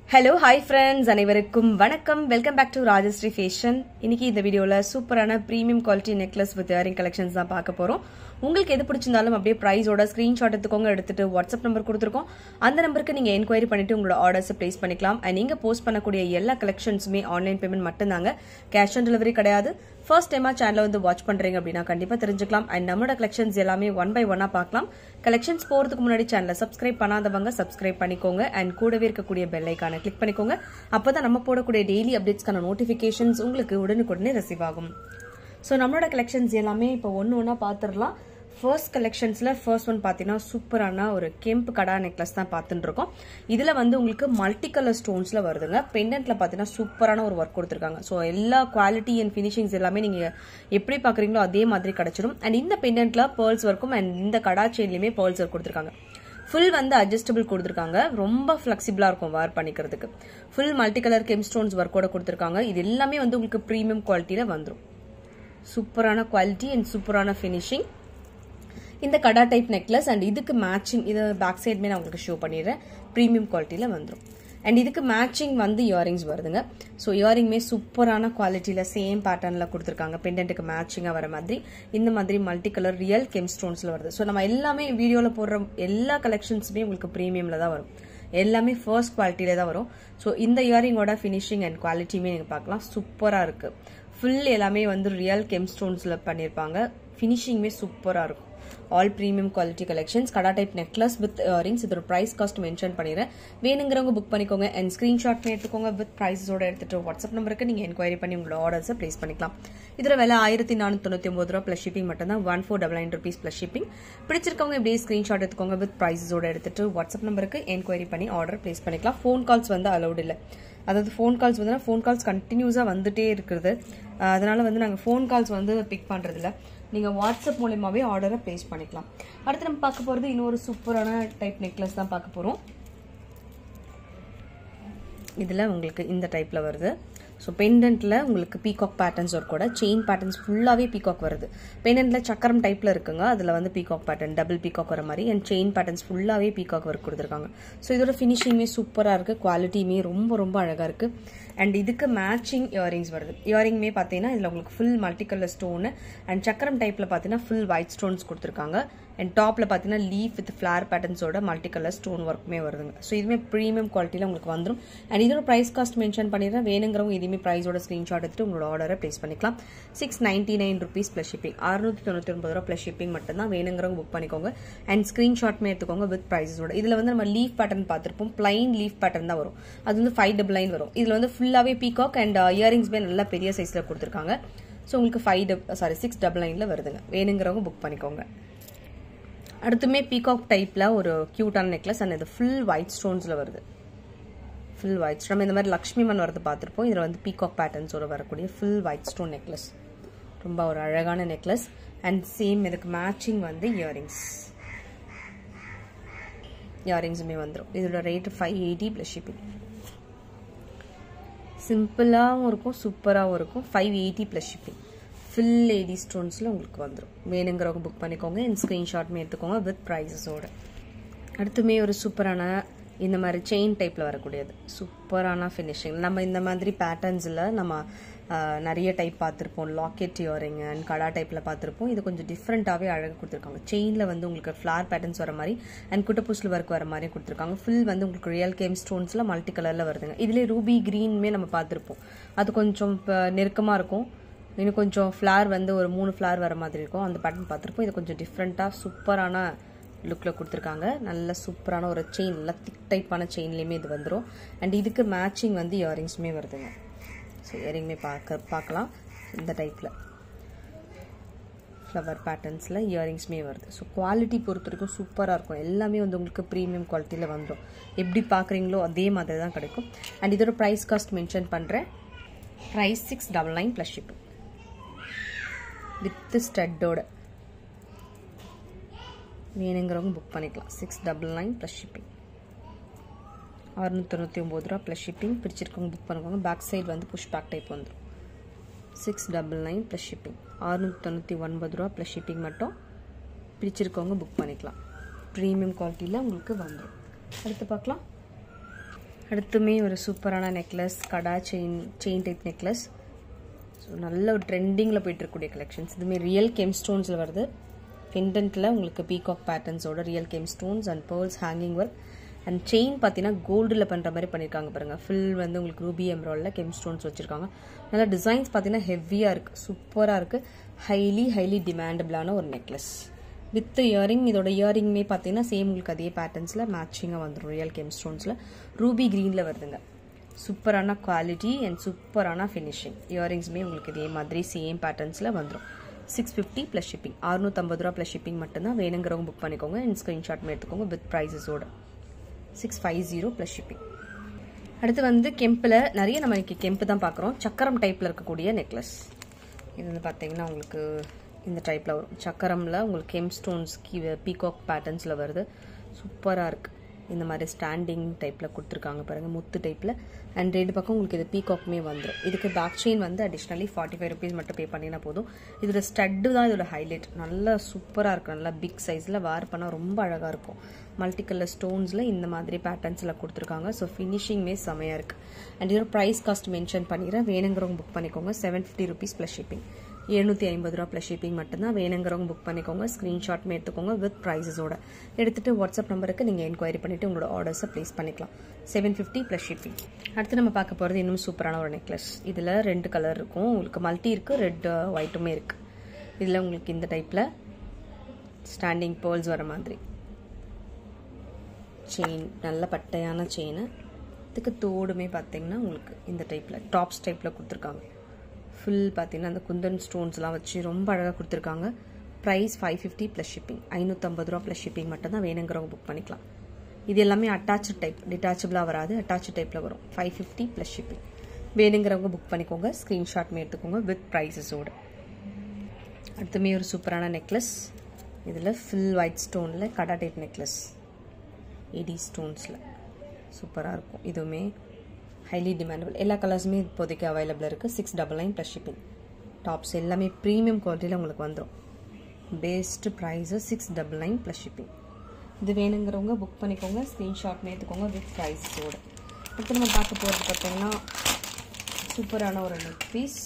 hello hi friends அனைவருக்கும் வணக்கம் welcome back to Rajashree fashion இன்னைக்கு இந்த வீடியோவில் சூப்பரான premium quality necklace with earring collections தான் பார்க்க போகிறோம் உங்களுக்கு எது பிடிச்சிருந்தாலும் அப்படியே ப்ரைஸோட ஸ்க்ரீன்ஷாட் எடுத்துக்கோங்க எடுத்துட்டு வாட்ஸ்அப் நம்பர் கொடுத்துருக்கோம் அந்த நம்பருக்கு நீங்கள் என்கொயரி பண்ணிட்டு உங்களோட ஆர்டர்ஸை ப்ளேஸ் பண்ணிக்கலாம் அண்ட் நீங்கள் போஸ்ட் பண்ணக்கூடிய எல்லா கலெக்ஷன்ஸுமே ஆன்லைன் பேமெண்ட் மட்டும்தாங்க கேஷ் ஆன் டெலிவரி கிடையாது ஃபர்ஸ்ட் டைமாக சேனலை வந்து வாட்ச் பண்ணுறீங்க அப்படின்னா கண்டிப்பாக தெரிஞ்சுக்கலாம் அண்ட் நம்மளோட கலெக்ஷன்ஸ் எல்லாமே ஒன் பை ஒன்னாக பார்க்கலாம் கலெக்ஷன்ஸ் போகிறதுக்கு முன்னாடி சேனலை சப்ஸ்கிரைப் பண்ணாதவங்க சப்ஸ்கிரைப் பண்ணிக்கோங்க அண்ட் கூடவே இருக்கக்கூடிய பெல் ஐக்கானை கிளிக் பண்ணிக்கோங்க அப்போ தான் நம்ம போடக்கூடிய டெய்லி அப்டேட்ஸ்க்கான நோட்டிஃபிகேஷன்ஸ் உங்களுக்கு உடனுக்குடனே ரிசீவ் ஆகும் ஸோ நம்மளோட கலெக்ஷன்ஸ் எல்லாமே இப்போ ஒன்று ஒன்றா பார்த்துடலாம் ஃபர்ஸ்ட் கலெக்ஷன்ஸில் ஃபர்ஸ்ட் ஒன் பார்த்தீங்கன்னா சூப்பரான ஒரு கெம்பு கடா நெக்லஸ் தான் பார்த்துட்டு இருக்கோம் இதில் வந்து உங்களுக்கு மல்டி கலர் ஸ்டோன்ஸில் வருதுங்க பெண்டன்ட்டில் பார்த்தீங்கன்னா சூப்பரான ஒரு ஒர்க் கொடுத்துருக்காங்க ஸோ எல்லா குவாலிட்டி அண்ட் ஃபினிஷிங்ஸ் எல்லாமே நீங்கள் எப்படி பார்க்குறீங்களோ அதே மாதிரி கிடச்சிடும் அண்ட் இந்த பெண்டன்ட்டில் பேர்ல்ஸ் ஒர்க்கும் அண்ட் இந்த கடா செயின்லையுமே பேர்ல்ஸ் ஒர்க் கொடுத்துருக்காங்க ஃபுல் வந்து அட்ஜஸ்டபிள் கொடுத்துருக்காங்க ரொம்ப ஃப்ளெக்சிபிளாக இருக்கும் வேர் பண்ணிக்கிறதுக்கு full multi colour gem stones ஒர்க்கோட கொடுத்துருக்காங்க இது எல்லாமே வந்து உங்களுக்கு ப்ரீமியம் குவாலிட்டியில் வந்துடும் சூப்பரான குவாலிட்டி அண்ட் சூப்பரான ஃபினிஷிங் இந்த கடா டைப் நெக்லஸ் அண்ட் இதுக்கு மேட்சிங் இது பேக் சைடுமே நான் உங்களுக்கு ஷோ பண்ணிடுறேன் ப்ரீமியம் குவாலிட்டியில் வந்துடும் அண்ட் இதுக்கு மேட்சிங் வந்து இயரிங்ஸ் வருதுங்க ஸோ இயரிங்குமே சூப்பரான குவாலிட்டியில் சேம் பேட்டர்னில் கொடுத்துருக்காங்க பெண்டன்ட்டுக்கு மேட்சிங்காக வர மாதிரி இந்த மாதிரி மல்டி கலர் ரியல் கெம் ஸ்டோன்ஸில் வருது ஸோ நம்ம எல்லாமே வீடியோவில் போடுற எல்லா கலெக்ஷன்ஸுமே உங்களுக்கு ப்ரீமியமில் தான் வரும் எல்லாமே ஃபர்ஸ்ட் குவாலிட்டியில தான் வரும் ஸோ இந்த இயரிங்கோட ஃபினிஷிங் அண்ட் குவாலிட்டியுமே நீங்கள் பார்க்கலாம் சூப்பராக இருக்குது ஃபுல் எல்லாமே வந்து ரியல் கெம் ஸ்டோன்ஸில் பண்ணியிருப்பாங்க ஃபினிஷிங்குமே சூப்பராக இருக்கும் ஆல் ப்ரீமியம் குவாலிட்டி கலெக்ஷன்ஸ் கடா டைப் நெக்லஸ் வித் இயரிங்ஸ் இதோட ப்ரைஸ் காஸ்ட் மென்ஷன் பண்ணிடுறேன் வேணுங்கிறவங்க புக் பண்ணிக்கோங்க அண்ட் ஸ்க்ரீன்ஷாட் எடுத்துக்கோங்க வித் ப்ரைஸோட எடுத்துட்டு வாட்ஸ்அப் நம்பருக்கு நீங்கள் என்கொயரி பண்ணி உங்களோட ஆர்டர்ஸை ப்ளேஸ் பண்ணிக்கலாம் இதோட விலை ஆயிரத்தி நானூற்றி தொண்ணூற்றி ஒம்பது ரூபா ப்ளஸ் ஷிப்பிங் மட்டும் தான் one four double nine rupees plus shipping பிடிச்சிருக்கவங்க இப்படியே ஸ்க்ரீன்ஷாட் எடுத்துக்கோங்க வித் ப்ரைஸோட எடுத்துட்டு வாட்ஸ்அப் நம்பருக்கு என்கொயரி பண்ணி ஆர்டர் ப்ளேஸ் பண்ணிக்கலாம் ஃபோன் கால்ஸ் வந்து அலௌட் இல்லை அதாவது ஃபோன் கால்ஸ் வந்து ஃபோன் கால்ஸ் கண்டினியூஸாக வந்துட்டே இருக்குது அதனால வந்து நாங்கள் ஃபோன் கால்ஸ் வந்து பிக் பண்ணுறதில்ல நீங்கள் வாட்ஸ்அப் மூலியமாகவே ஆர்டரை ப்ளேஸ் பண்ணிக்கலாம் அடுத்து நம்ம பார்க்க போகிறது இன்னொரு சூப்பரான டைப் நெக்லஸ் தான் பார்க்க போகிறோம் இதில் உங்களுக்கு இந்த டைப்பில் வருது ஸோ பெண்டன்ட்டில் உங்களுக்கு பீகாக் பேட்டர்ன்ஸ் ஒர்க்கோட செயின் பேட்டர்ன்ஸ் ஃபுல்லாகவே பீகாக் வருது பெண்டன்ட்டில் சக்கரம் டைப்பில் இருக்குங்க அதில் வந்து பீகாக் பேட்டர்ன் டபுள் பீகாக் வர மாதிரி அண்ட் செயின் பேட்டர்ன்ஸ் ஃபுல்லாகவே பீகாக் ஒர்க் கொடுத்துருக்காங்க ஸோ இதோட ஃபினிஷிங்குமே சூப்பராக இருக்குது குவாலிட்டியுமே ரொம்ப ரொம்ப அழகாக இருக்குது அண்ட் இதுக்கு மேட்சிங் இயரிங்ஸ் வருது இயரிங்குமே பார்த்தீங்கன்னா இதில் உங்களுக்கு full multi colour stone and சக்கரம் டைப்பில் பார்த்தீங்கன்னா ஃபுல் ஒயிட் ஸ்டோன்ஸ் கொடுத்துருக்காங்க அண்ட் டாப்பில் பார்த்தீங்கன்னா லீஃப் வித் ஃப்ளார் பேட்டர்ன்ஸோட மல்டி கலர் ஸ்டோன் ஒர்க்குமே வருதுங்க ஸோ இதுவுமே ப்ரீமியம் குவாலிட்டியில் உங்களுக்கு வந்துடும் அண்ட் இதோட ப்ரைஸ் காஸ்ட் மென்ஷன் பண்ணிடுறேன் வேணுங்கிறவங்க இதுவுமே ப்ரைஸோட ஸ்க்ரீன்ஷாட் எடுத்துட்டு உங்களோட ஆர்டரை ப்ளேஸ் பண்ணிக்கலாம் six ninety nine rupees plus shipping அறுநூற்றி தொண்ணூற்றி ஒன்பது ரூபா ப்ளஸ் ஷிப்பிங் மட்டும் தான் வேணுங்கிறவங்க புக் பண்ணிக்கோங்க அண்ட் ஸ்க்ரீன்ஷாட்மே எடுத்துக்கோங்க வித் ப்ரைஸஸோட இதில் வந்து நம்ம லீஃப் பேட்டர்ன் பார்த்துருப்போம் பிளைன் லீஃப் பேட்டர்ன் தான் வரும் அது வந்து ஃபைவ் டபுள் லைன் வரும் இதில் வந்து ஃபுல்லாகவே பீகாக் அண்ட் இயரிங்ஸ்மே நல்லா பெரிய சைஸில் கொடுத்துருக்காங்க ஸோ உங்களுக்கு ஃபைவ் டப் சாரி சிக்ஸ் டபுள் லைனில் வருதுங்க வேணுங்கிறவங்க புக் பண்ணிக்கோங்க அடுத்துமே பீகாக் டைப்பில் ஒரு க்யூட்டான நெக்லஸ் அண்ட் இது ஃபுல் ஒயிட் ஸ்டோன்ஸில் வருது ஃபுல் ஒயிட் ஸ்டோன் இந்த மாதிரி லக்ஷ்மி மன் வரது பார்த்துருப்போம் இதில் வந்து பீகாக் பேட்டர்ன்ஸோட வரக்கூடிய ஃபுல் ஒயிட் ஸ்டோன் நெக்லஸ் ரொம்ப ஒரு அழகான நெக்லஸ் அண்ட் சேம் இதுக்கு மேட்சிங் வந்து இயரிங்ஸ் இயரிங்ஸுமே வந்துடும் இதோட rate five eighty plus shipping சிம்பிளாகவும் இருக்கும் சூப்பராகவும் இருக்கும் five eighty plus shipping full lady ஸ்டோன்ஸில் உங்களுக்கு வந்துடும் வேணுங்கிறவங்க புக் பண்ணிக்கோங்க என் ஸ்க்ரீன்ஷாட்மே எடுத்துக்கோங்க வித் ப்ரைஸஸோட அடுத்துமே ஒரு சூப்பரான இந்த மாதிரி செயின் டைப்பில் வரக்கூடியது சூப்பரான ஃபினிஷிங் நம்ம இந்த மாதிரி பேட்டர்ன்ஸில் நம்ம நிறைய டைப் பார்த்துருப்போம் லாக்கெட் இயரிங் அண்ட் கடா டைப்பில் பார்த்துருப்போம் இது கொஞ்சம் டிஃப்ரெண்ட்டாகவே அழகாக கொடுத்துருக்காங்க செயினில் வந்து உங்களுக்கு ஃப்ளார் பேட்டர்ன்ஸ் வர மாதிரி அண்ட் குட்டப்பூசில் ஒர்க் வர மாதிரி கொடுத்துருக்காங்க ஃபுல் வந்து உங்களுக்கு ரியல் கேம் ஸ்டோன்ஸில் மல்டி கலரில் வருதுங்க இதுலேயே ரூபி க்ரீன்மே நம்ம பார்த்துருப்போம் அது கொஞ்சம் நெருக்கமாக இருக்கும் இன்னும் கொஞ்சம் ஃப்ளார் வந்து ஒரு மூணு ஃப்ளார் வர மாதிரி இருக்கும் அந்த பேட்டர்ன் பார்த்துருப்போம் இது கொஞ்சம் டிஃப்ரெண்ட்டாக சூப்பரான லுக்கில் கொடுத்துருக்காங்க நல்ல சூப்பரான ஒரு செயின் நல்லா திக் டைப்பான செயின்லேயுமே இது வந்துடும் அண்ட் இதுக்கு மேட்சிங் வந்து இயரிங்ஸுமே வருதுங்க ஸோ இயரிங்குமே பார்க்க பார்க்கலாம் இந்த டைப்பில் ஃப்ளவர் பேட்டர்ன்ஸில் இயரிங்ஸுமே வருது ஸோ குவாலிட்டி பொறுத்த வரைக்கும் சூப்பராக இருக்கும் எல்லாமே வந்து உங்களுக்கு ப்ரீமியம் குவாலிட்டியில் வந்துடும் எப்படி பார்க்குறீங்களோ அதே மாதிரி தான் கிடைக்கும் அண்ட் இதோட ப்ரைஸ் காஸ்ட் மென்ஷன் பண்ணுறேன் price six double nine plus shipping with ஸ்டட்டோட வேணுங்கிறவங்க புக் பண்ணிக்கலாம் six double nine plus shipping அறுநூத்தி தொண்ணூற்றி ஒம்பது ரூபா ப்ளஸ் ஷிப்பிங் பிடிச்சிருக்கவங்க புக் பண்ணிக்கோங்க பேக் சைடு வந்து புஷ் பேக் டைப் வந்துடும் six double nine plus shipping அறுநூற்றி தொண்ணூற்றி ஒன்பது ரூபா ப்ளஸ் ஷிப்பிங் மட்டும் பிடிச்சிருக்கவங்க புக் பண்ணிக்கலாம் ப்ரீமியம் குவாலிட்டியில் உங்களுக்கு வந்துடும் அடுத்து பார்க்கலாம் அடுத்துமே ஒரு சூப்பரான நெக்லஸ் கடா chain chain type necklace so நல்ல ஒரு ட்ரெண்டிங்கில் போயிட்டு இருக்கக்கூடிய கலெக்ஷன்ஸ் இதுமே ரியல் கெம் ஸ்டோன்ஸில் வருது பெண்டன்ட்டில் உங்களுக்கு பீகாக் பேட்டர்ன்ஸோட real gem stones and pearls hanging work and chain பார்த்தீங்கன்னா கோல்டில் பண்ணுற மாதிரி பண்ணியிருக்காங்க பாருங்கள் ஃபில் வந்து உங்களுக்கு ரூபி எம்ராய்டில் கெம் ஸ்டோன்ஸ் வச்சுருக்காங்க நல்லா டிசைன்ஸ் பார்த்தீங்கன்னா ஹெவியாக இருக்குது சூப்பராக இருக்குது ஹைலி ஹைலி டிமாண்டபிளான ஒரு நெக்லஸ் வித் இயரிங் இதோட இயரிங்மே பார்த்தீங்கன்னா சேம் உங்களுக்கு அதே பேட்டர்ன்ஸில் மேட்சிங்காக வந்துடும் ரியல் கெம் ஸ்டோன்ஸில் ரூபி க்ரீனில் வருதுங்க சூப்பரான குவாலிட்டி அண்ட் சூப்பரான ஃபினிஷிங் இயரிங்ஸுமே உங்களுக்கு இதே மாதிரி சேம் பேட்டர்ன்ஸில் வந்துடும் சிக்ஸ் ஃபிஃப்டி ப்ளஸ் ஷிப்பிங் அறுநூத்தம்பது ரூபா ப்ளஸ் ஷிப்பிங் மட்டும்தான் வேணுங்கிறவங்க புக் பண்ணிக்கோங்க அண்ட் ஸ்க்ரீன்ஷாட் எடுத்துக்கோங்க வித் ப்ரைஸஸோட six five zero plus shipping அடுத்து வந்து கெம்பில் நிறைய நம்ம இன்னைக்கு கெம்பு தான் பார்க்குறோம் சக்கரம் டைப்பில் இருக்கக்கூடிய நெக்லஸ் இது வந்து பார்த்தீங்கன்னா உங்களுக்கு இந்த டைப்பில் வரும் சக்கரமில் உங்களுக்கு கெம் ஸ்டோன்ஸ் கீ பீகாக் பேட்டர்ன்ஸில் வருது சூப்பராக இருக்குது இந்த மாதிரி ஸ்டாண்டிங் டைப்பில் கொடுத்துருக்காங்க பாருங்கள் முத்து டைப்பில் அண்ட் ரெண்டு பக்கம் உங்களுக்கு இது பீகாக்குமே வந்துடும் இதுக்கு பேக் செயின் வந்து அடிஷ்னலி ஃபார்ட்டி ஃபைவ் ருபீஸ் மட்டும் பே பண்ணினா போதும் இதோட ஸ்டட்டு தான் இதோட ஹைலைட் நல்லா சூப்பராக இருக்கும் நல்லா பிக் சைஸில் வேர் பண்ணால் ரொம்ப அழகாக இருக்கும் மல்டி கலர் ஸ்டோன்ஸில் இந்த மாதிரி பேட்டர்ன்ஸில் கொடுத்துருக்காங்க ஸோ ஃபினிஷிங்மே செமையாக இருக்குது அண்ட் இதோட ப்ரைஸ் காஸ்ட் மென்ஷன் பண்ணிடுறேன் வேணுங்கிறவங்க புக் பண்ணிக்கோங்க seven fifty rupees plus shipping எழுநூற்றி ஐம்பது ரூபா ப்ளஸ் ஷிப்பிங் மட்டும்தான் வேணுங்கிறவங்க புக் பண்ணிக்கோங்க ஸ்க்ரீன்ஷாட்மே எடுத்துக்கோங்க வித் ப்ரைஸஸோட எடுத்துகிட்டு வாட்ஸ்அப் நம்பருக்கு நீங்கள் என்கொயரி பண்ணிவிட்டு உங்களோட ஆர்டர்ஸை ப்ளேஸ் பண்ணிக்கலாம் செவன் ஃபிஃப்டி ப்ளஸ் ஷிப்பிங் அடுத்து நம்ம பார்க்க போகிறது இன்னும் சூப்பரான ஒரு நெக்லஸ் இதில் ரெண்டு கலர் இருக்கும் உங்களுக்கு மல்டி இருக்குது ரெட் ஒயிட்டுமே இருக்குது இதில் உங்களுக்கு இந்த டைப்பில் ஸ்டாண்டிங் பேர்ல்ஸ் வர மாதிரி செயின் நல்ல பட்டையான செயின் இதுக்கு தோடுமே பார்த்தீங்கன்னா உங்களுக்கு இந்த டைப்பில் டாப்ஸ் டைப்பில் கொடுத்துருக்காங்க ஃபுல் பார்த்தீங்கன்னா அந்த குந்தன் ஸ்டோன்ஸ்லாம் வச்சு ரொம்ப அழகாக கொடுத்துருக்காங்க price five fifty plus shipping ஐநூற்றம்பது ரூபா ப்ளஸ் ஷிப்பிங் மட்டும் தான் வேணுங்கிறவங்க புக் பண்ணிக்கலாம் இது எல்லாமே அட்டாச்சு டைப் டிட்டாச்சபிளாக வராது அட்டாச்சு டைப்பில் வரும் ஃபைவ் ஃபிஃப்டி ப்ளஸ் ஷிப்பிங் வேணுங்கிறவங்க புக் பண்ணிக்கோங்க ஸ்க்ரீன்ஷாட்மே எடுத்துக்கோங்க வித் ப்ரைஸஸோடு அடுத்துமே ஒரு சூப்பரான நெக்லஸ் இதில் ஃபுல் ஒயிட் ஸ்டோனில் கடா டைப் நெக்லஸ் எடி ஸ்டோன்ஸில் சூப்பராக இருக்கும் இதுவுமே ஹைலி டிமாண்டபிள் எல்லா கலர்ஸுமே இப்போதைக்கு அவைலபிள் இருக்குது six double nine plus shipping tops எல்லாமே ப்ரீமியம் குவாலிட்டியில் உங்களுக்கு வந்துடும் best price six double nine plus shipping இது வேணுங்கிறவங்க புக் பண்ணிக்கோங்க ஸ்க்ரீன்ஷாட் எடுத்துக்கோங்க வித் ப்ரைஸோடு இப்போ நம்ம பார்க்க போகிறது பார்த்தீங்கன்னா சூப்பரான ஒரு நெக் பீஸ்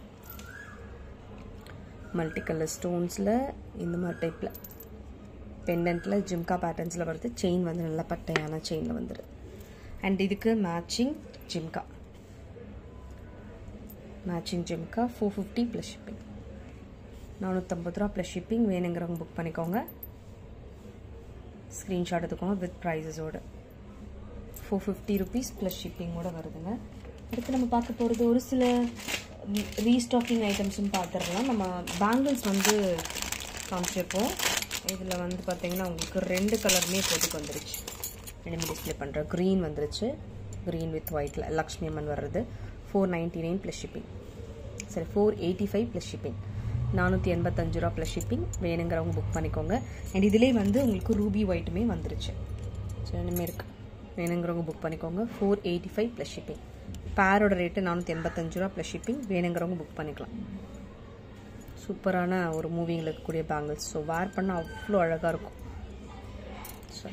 மல்டி கலர் ஸ்டோன்ஸில் இந்த மாதிரி டைப்பில் பெண்டன்ட்டில் ஜிம்கா பேட்டர்ன்ஸில் வருது செயின் வந்து நல்ல பட்டையான செயினில் வந்துடுது அண்ட் இதுக்கு matching jhumka matching jhumka four fifty plus shipping நானூற்றம்பது ரூபா ப்ளஸ் ஷிப்பிங் வேணுங்கிறவங்க புக் பண்ணிக்கோங்க ஸ்க்ரீன்ஷாட் எடுத்துக்கோங்க வித் ப்ரைஸஸோடு ஃபோர் ஃபிஃப்டி ருபீஸ் ப்ளஸ் ஷிப்பிங்கோட வருதுங்க அடுத்து நம்ம பார்க்க போகிறது ஒரு சில ரீஸ்டாக்கிங் ஐட்டம்ஸும் பார்த்துடலாம் நம்ம பேங்கிள்ஸ் வந்து காமிச்சிருப்போம் இதில் வந்து பார்த்தீங்கன்னா உங்களுக்கு ரெண்டு கலருமே போட்டுக்கு வந்துருச்சு ரெண்டுமே டிஸ்பிளே பண்ணுறேன் க்ரீன் வந்துருச்சு க்ரீன் வித் ஒயிட்டில் லக்ஷ்மி அம்மன் வர்றது four ninety nine plus shipping சரி four eighty five plus shipping நானூற்றி எண்பத்தஞ்சு ரூபா ப்ளஸ் ஷிப்பிங் வேணுங்கிறவங்க புக் பண்ணிக்கோங்க அண்ட் இதிலே வந்து உங்களுக்கு ரூபி ஒயிட்டுமே வந்துருச்சு ஸோ ரெண்டுமே இருக்குது வேணுங்கிறவங்க புக் பண்ணிக்கோங்க four eighty five plus shipping பேரோட ரேட்டு நானூற்றி எண்பத்தஞ்சு ரூபா ப்ளஸ் ஷிப்பிங் வேணுங்கிறவங்க புக் பண்ணிக்கலாம் சூப்பரான ஒரு மூவிங்கில் இருக்கக்கூடிய பேங்கிள்ஸ் ஸோ வேர் பண்ணால் அவ்வளோ அழகாக இருக்கும் ஸோ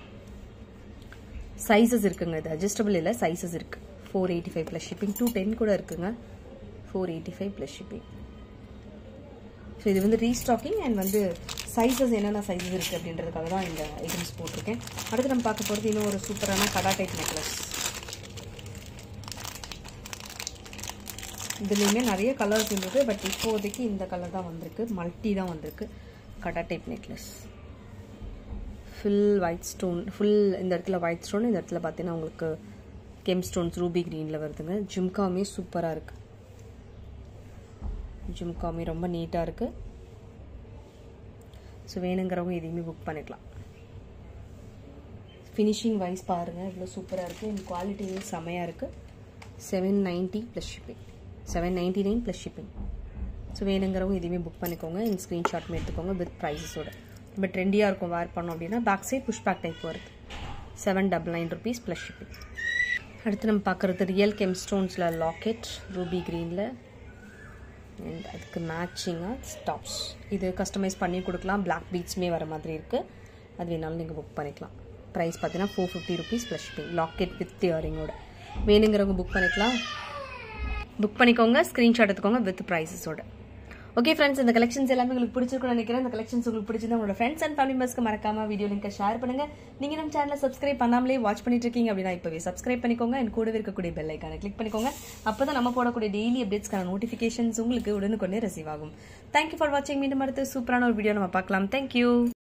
சைஸஸ் இருக்குங்க இது அட்ஜஸ்டபிள் இல்லை சைஸஸ் இருக்குது four eighty five plus shipping two ten கூட இருக்குங்க four eighty five plus shipping so இது வந்து ரீஸ்டாக்கிங் அண்ட் வந்து சைஸஸ் என்னென்ன சைஸஸ் இருக்குது அப்படின்றதுக்காக தான் இந்த ஐட்டம்ஸ் போட்டிருக்கேன் அடுத்து நம்ம பார்க்க போகிறது இன்னும் ஒரு சூப்பரான கடா டைப் நெக்லஸ் இதுலேயுமே நிறைய கலர்ஸ் இருந்தது பட் இப்போதைக்கு இந்த கலர் தான் வந்திருக்கு மல்டி தான் வந்திருக்கு கடா type necklace full white stone full இந்த இடத்துல ஒயிட் ஸ்டோன் இந்த இடத்துல பார்த்தீங்கன்னா உங்களுக்கு கெம் ஸ்டோன்ஸ் ரூபி க்ரீனில் வருதுங்க ஜிம்காமே சூப்பராக இருக்குது ஜிம்காமி ரொம்ப நீட்டாக இருக்குது ஸோ வேணுங்கிறவங்க எதையுமே புக் பண்ணிக்கலாம் ஃபினிஷிங் வைஸ் பாருங்கள் இவ்வளோ சூப்பராக இருக்குது இந்த குவாலிட்டியும் செமையாக இருக்குது seven ninety plus shipping seven ninety nine plus shipping so வேணுங்கிறவங்க எதையுமே புக் பண்ணிக்கோங்க இந்த ஸ்க்ரீன்ஷாட்மே எடுத்துக்கோங்க வித் ப்ரைஸஸோட ரொம்ப ட்ரெண்டியாக இருக்கும் வேர் பண்ணோம் அப்படின்னா back side push back type வருது seven double nine rupees plus shipping அடுத்து நம்ம பார்க்குறது ரியல் கெம் ஸ்டோன்ஸில் லாக்கெட் ரூபி க்ரீனில் அண்ட் அதுக்கு மேட்சிங்காக ஸ்டாப்ஸ் இது கஸ்டமைஸ் பண்ணி கொடுக்கலாம் பிளாக் பீட்ஸுமே வர மாதிரி இருக்குது அது வேணாலும் நீங்கள் புக் பண்ணிக்கலாம் ப்ரைஸ் பார்த்தீங்கன்னா four fifty rupees plus shipping locket with இயரிங்கோட வேணுங்கிறவங்க புக் பண்ணிக்கலாம் புக் பண்ணிக்கோங்க ஸ்க்ரீன்ஷாட் எடுத்துக்கோங்க வித் ப்ரைஸஸோட ஓகே ஃப்ரெண்ட்ஸ் இந்த கலெக்ஷன்ஸ் எல்லாமே உங்களுக்கு பிடிச்சிருக்கும்னு நினைக்கிறேன் இந்த கலெக்ஷன்ஸ் உங்களுக்கு பிடிச்சிருந்தா உங்களோட ஃப்ரெண்ட்ஸ் அண்ட் ஃபேமிலி மெம்பர்ஸ்க்கு மறக்காம வீடியோ லிங்கை ஷேர் பண்ணுங்க நீங்க நம்ம சேனலை சப்ஸ்கிரைப் பண்ணாமலே வாட்ச் பண்ணிட்டு இருக்கீங்க அப்படின்னா இப்பவே சப்ஸ்கிரைப் பண்ணிக்கோங்க என் கூடவே இருக்கக்கூடிய பெல் ஐக்கானை கிளிக் பண்ணிக்கோங்க அப்பதான் நம்ம போடக்கூடிய டெய்லி அப்டேட்ஸ்க்கான நோட்டிஃபிகேஷன்ஸ் உங்களுக்கு உடனுக்குடனே ரிசீவ் ஆகும் தேங்க்யூ ஃபார் வாட்சிங் மீண்டும் அடுத்து சூப்பரான ஒரு வீடியோ நம்ம பார்க்கலாம் தேங்க்யூ